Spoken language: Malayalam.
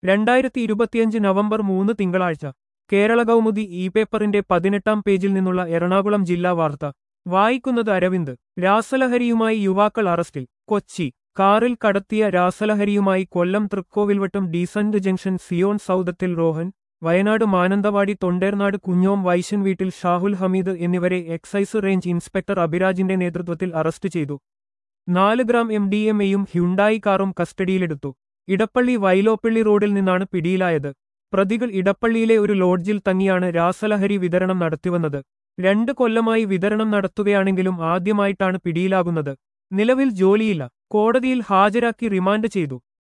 രണ്ടായിരത്തി ഇരുപത്തിയഞ്ച് നവംബർ മൂന്ന് തിങ്കളാഴ്ച കേരള കൗമുദി ഇ പേപ്പറിന്റെ പതിനെട്ടാം പേജിൽ നിന്നുള്ള എറണാകുളം ജില്ലാ വാർത്ത വായിക്കുന്നത് അരവിന്ദ് രാസലഹരിയുമായി യുവാക്കൾ അറസ്റ്റിൽ കൊച്ചി കാറിൽ കടത്തിയ രാസലഹരിയുമായി Kollam Thrikkovilvattom decent junction Zion സൗദത്തിൽ റോഹൻ വയനാട് മാനന്തവാടി തൊണ്ടേർനാട് കുഞ്ഞോം വൈശൻ വീട്ടിൽ ഷാഹുൽ ഹമീദ് എന്നിവരെ എക്സൈസ് റേഞ്ച് ഇൻസ്പെക്ടർ അഭിരാജിന്റെ നേതൃത്വത്തിൽ അറസ്റ്റ് ചെയ്തു നാല് ഗ്രാം എം ഡി എം എയും ഹ്യുണ്ടായി കാറും കസ്റ്റഡിയിലെടുത്തു ഇടപ്പള്ളി വൈലോപ്പള്ളി റോഡിൽ നിന്നാണ് പിടിയിലായത് പ്രതികൾ ഇടപ്പള്ളിയിലെ ഒരു ലോഡ്ജിൽ തങ്ങിയാണ് രാസലഹരി വിതരണം നടത്തിവന്നത് രണ്ട് കൊല്ലമായി വിതരണം നടത്തുകയാണെങ്കിലും ആദ്യമായിട്ടാണ് പിടിയിലാകുന്നത് നിലവിൽ ജോലിയില്ല കോടതിയിൽ ഹാജരാക്കി റിമാൻഡ് ചെയ്തു